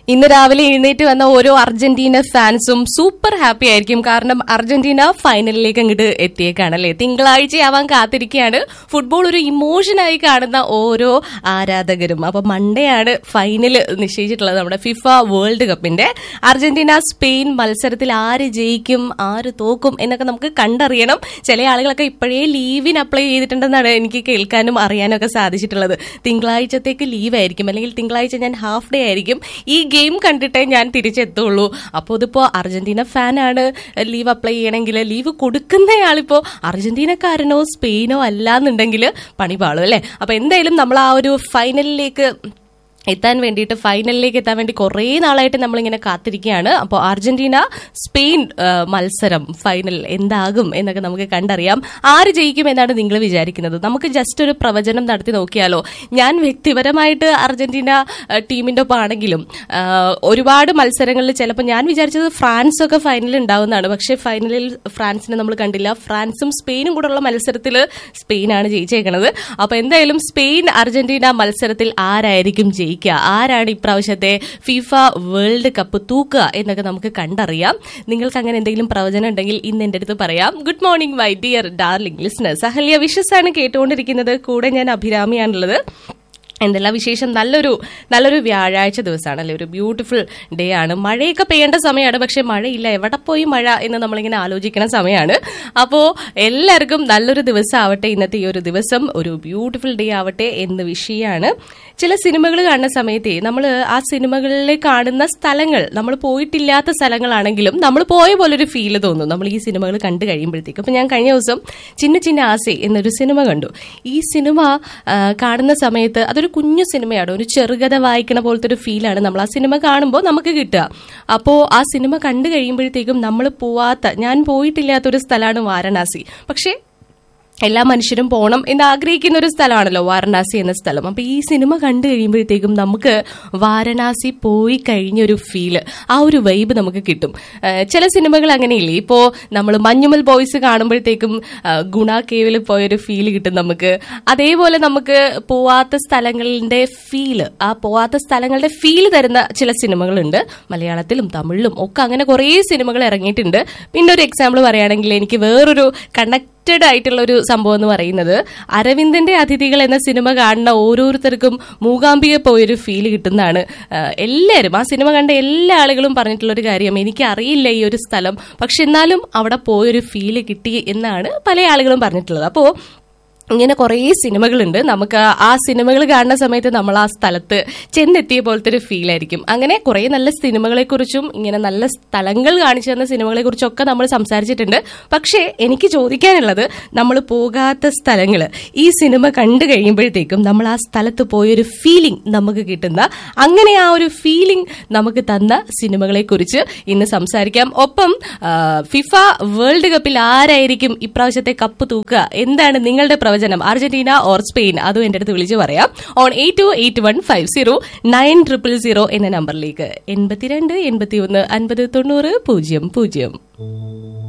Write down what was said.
ഇന്ന് രാവിലെ എഴുന്നേറ്റ് വന്ന ഓരോ അർജന്റീന ഫാൻസും സൂപ്പർ ഹാപ്പി ആയിരിക്കും കാരണം അർജന്റീന ഫൈനലിലേക്ക് അങ്ങോട്ട് എത്തിയേക്കാണല്ലേ തിങ്കളാഴ്ചയാവാൻ കാത്തിരിക്കുകയാണ് ഫുട്ബോൾ ഒരു ഇമോഷനായി കാണുന്ന ഓരോ ആരാധകരും അപ്പൊ മൺഡേ ആണ് ഫൈനൽ നിശ്ചയിച്ചിട്ടുള്ളത് നമ്മുടെ ഫിഫ വേൾഡ് കപ്പിന്റെ അർജന്റീന സ്പെയിൻ മത്സരത്തിൽ ആര് ജയിക്കും ആര് തോക്കും എന്നൊക്കെ നമുക്ക് കണ്ടറിയണം ചില ആളുകളൊക്കെ ഇപ്പോഴേ ലീവിന് അപ്ലൈ ചെയ്തിട്ടുണ്ടെന്നാണ് എനിക്ക് കേൾക്കാനും അറിയാനും ഒക്കെ സാധിച്ചിട്ടുള്ളത് തിങ്കളാഴ്ചത്തേക്ക് ലീവ് ആയിരിക്കും അല്ലെങ്കിൽ തിങ്കളാഴ്ച ഞാൻ ഹാഫ് ഡേ ആയിരിക്കും ഈ ഗെയിം കണ്ടിട്ടേ ഞാൻ തിരിച്ചെത്തുള്ളൂ അപ്പോൾ ഇതിപ്പോ അർജന്റീന ഫാനാണ് ലീവ് അപ്ലൈ ചെയ്യണമെങ്കിൽ ലീവ് കൊടുക്കുന്നയാളിപ്പോ അർജന്റീനക്കാരനോ സ്പെയിനോ അല്ലാന്നുണ്ടെങ്കിൽ പണി പാളും അല്ലേ അപ്പൊ എന്തായാലും നമ്മൾ ആ ഒരു ഫൈനലിലേക്ക് എത്താൻ വേണ്ടിയിട്ട് ഫൈനലിലേക്ക് എത്താൻ വേണ്ടി കുറേ നാളായിട്ട് നമ്മളിങ്ങനെ കാത്തിരിക്കുകയാണ് അപ്പോൾ അർജന്റീന സ്പെയിൻ ആ, മത്സരം ഫൈനൽ എന്താകും എന്നൊക്കെ നമുക്ക് കണ്ടറിയാം ആര് ജയിക്കും എന്നാണ് നിങ്ങൾ വിചാരിക്കുന്നത് നമുക്ക് ജസ്റ്റ് ഒരു പ്രവചനം നടത്തി നോക്കിയാലോ ഞാൻ വ്യക്തിപരമായിട്ട് അർജന്റീന ആ, ടീമിന്റെ ഒപ്പം ആണെങ്കിലും ആ, ഒരുപാട് മത്സരങ്ങളിൽ ചിലപ്പോൾ ഞാൻ വിചാരിച്ചത് ഫ്രാൻസ് ഒക്കെ ഫൈനലിൽ ഉണ്ടാവുന്നതാണ് പക്ഷേ ഫൈനലിൽ ഫ്രാൻസിനെ നമ്മൾ കണ്ടില്ല ഫ്രാൻസും സ്പെയിനും കൂടെയുള്ള മത്സരത്തിൽ സ്പെയിനാണ് ജയിച്ചേക്കണത് അപ്പോൾ എന്തായാലും സ്പെയിൻ അർജന്റീന മത്സരത്തിൽ ആരായിരിക്കും ജയിക്കുക ആരാണ് ഇപ്രാവശ്യത്തെ ഫിഫ വേൾഡ് കപ്പ് തൂക്കുക എന്നൊക്കെ നമുക്ക് കണ്ടറിയാം നിങ്ങൾക്ക് അങ്ങനെ എന്തെങ്കിലും പ്രവചനം ഉണ്ടെങ്കിൽ ഇന്ന് എൻ്റെ അടുത്ത് പറയാം good morning my dear darling listeners Ahalya wishes ആണ് കേട്ടുകൊണ്ടിരിക്കുന്നത് കൂടെ ഞാൻ അഭിരാമിയാണുള്ളത് എന്തെല്ലാം വിശേഷം നല്ലൊരു നല്ലൊരു വ്യാഴാഴ്ച ദിവസമാണല്ലേ ഒരു ബ്യൂട്ടിഫുൾ ഡേ ആണ് മഴയൊക്കെ പെയ്യേണ്ട സമയമാണ് പക്ഷെ മഴയില്ല എവിടെ പോയി മഴ എന്ന് നമ്മളിങ്ങനെ ആലോചിക്കുന്ന സമയമാണ് അപ്പോൾ എല്ലാവർക്കും നല്ലൊരു ദിവസം ആവട്ടെ ഇന്നത്തെ ഈ ഒരു ദിവസം ഒരു ബ്യൂട്ടിഫുൾ ഡേ ആവട്ടെ എന്ന് വിഷയമാണ് ചില സിനിമകൾ കാണുന്ന സമയത്തെ നമ്മൾ ആ സിനിമകളിലെ കാണുന്ന സ്ഥലങ്ങൾ നമ്മൾ പോയിട്ടില്ലാത്ത സ്ഥലങ്ങളാണെങ്കിലും നമ്മൾ പോയ പോലൊരു ഫീല് തോന്നും നമ്മൾ ഈ സിനിമകൾ കണ്ടു കഴിയുമ്പോഴത്തേക്കും അപ്പം ഞാൻ കഴിഞ്ഞ ദിവസം ചിന്ന ചിന്ന ആസെ എന്നൊരു സിനിമ കണ്ടു ഈ സിനിമ ആ, കാണുന്ന സമയത്ത് അതൊരു കുഞ്ഞു സിനിമയാണ് ഒരു ചെറുകഥ വായിക്കണ പോലത്തെ ഒരു ഫീലാണ് നമ്മൾ ആ സിനിമ കാണുമ്പോൾ നമുക്ക് കിട്ടുക അപ്പോൾ ആ സിനിമ കണ്ടു കഴിയുമ്പോഴത്തേക്കും നമ്മൾ പോവാത്ത ഞാൻ പോയിട്ടില്ലാത്ത ഒരു സ്ഥലമാണ് വാരണാസി പക്ഷേ എല്ലാ മനുഷ്യരും പോകണം എന്ന് ആഗ്രഹിക്കുന്ന ഒരു സ്ഥലമാണല്ലോ വാരണാസി എന്ന സ്ഥലം അപ്പൊ ഈ സിനിമ കണ്ടു കഴിയുമ്പോഴത്തേക്കും നമുക്ക് വാരണാസി പോയി കഴിഞ്ഞൊരു ഫീല് ആ ഒരു വൈബ് നമുക്ക് കിട്ടും ഏഹ് ചില സിനിമകൾ അങ്ങനെയില്ലേ ഇപ്പോ നമ്മൾ മഞ്ഞുമൽ ബോയ്സ് കാണുമ്പോഴത്തേക്കും ഏഹ് ഗുണ കേവിൽ പോയൊരു ഫീല് കിട്ടും നമുക്ക് അതേപോലെ നമുക്ക് പോവാത്ത സ്ഥലങ്ങളുടെ ഫീല് ആ പോവാത്ത സ്ഥലങ്ങളുടെ ഫീല് തരുന്ന ചില സിനിമകളുണ്ട് മലയാളത്തിലും തമിഴിലും ഒക്കെ അങ്ങനെ കുറേ സിനിമകൾ ഇറങ്ങിയിട്ടുണ്ട് പിന്നെ ഒരു എക്സാമ്പിൾ പറയുകയാണെങ്കിൽ എനിക്ക് വേറൊരു കണക്ട് കണക്റ്റഡ് ആയിട്ടുള്ള ഒരു സംഭവം എന്ന് പറയുന്നത് അരവിന്ദന്റെ അതിഥികൾ എന്ന സിനിമ കാണുന്ന ഓരോരുത്തർക്കും മൂകാംബിക പോയൊരു ഫീൽ കിട്ടുന്നതാണ് ആഹ് എല്ലാവരും ആ സിനിമ കണ്ട എല്ലാ ആളുകളും പറഞ്ഞിട്ടുള്ള ഒരു കാര്യം എനിക്ക് അറിയില്ല ഈ ഒരു സ്ഥലം പക്ഷെ എന്നാലും അവിടെ പോയൊരു ഫീല് കിട്ടി എന്നാണ് പല ആളുകളും പറഞ്ഞിട്ടുള്ളത് അപ്പോൾ ഇങ്ങനെ കുറേ സിനിമകളുണ്ട് നമുക്ക് ആ- ആ സിനിമകൾ കാണുന്ന സമയത്ത് നമ്മൾ ആ സ്ഥലത്ത് ചെന്നെത്തിയ പോലത്തെ ഒരു ഫീൽ ആയിരിക്കും അങ്ങനെ കുറേ നല്ല സിനിമകളെ കുറിച്ചും ഇങ്ങനെ നല്ല സ്ഥലങ്ങൾ കാണിച്ചു തന്ന സിനിമകളെ കുറിച്ചൊക്കെ നമ്മൾ സംസാരിച്ചിട്ടുണ്ട് പക്ഷേ എനിക്ക് ചോദിക്കാനുള്ളത് നമ്മൾ പോകാത്ത സ്ഥലങ്ങൾ ഈ സിനിമ കണ്ടു കഴിയുമ്പോഴത്തേക്കും നമ്മൾ ആ സ്ഥലത്ത് പോയൊരു ഫീലിംഗ് നമുക്ക് കിട്ടുന്ന അങ്ങനെ ആ ഒരു ഫീലിംഗ് നമുക്ക് തന്ന സിനിമകളെ കുറിച്ച് ഇന്ന് സംസാരിക്കാം ഒപ്പം ആ, ഫിഫ വേൾഡ് കപ്പിൽ ആരായിരിക്കും ഇപ്രാവശ്യത്തെ കപ്പ് തൂക്കുക എന്താണ് നിങ്ങളുടെ പ്രവചനം അർജന്റീന ഓർ സ്പെയിൻ അതും എന്റെ അടുത്ത് വിളിച്ചു പറയാം on eight two eight one five zero nine triple zero എന്ന നമ്പറിലേക്ക് എൺപത്തിരണ്ട് എൺപത്തി ഒന്ന് അൻപത് തൊണ്ണൂറ് പൂജ്യം പൂജ്യം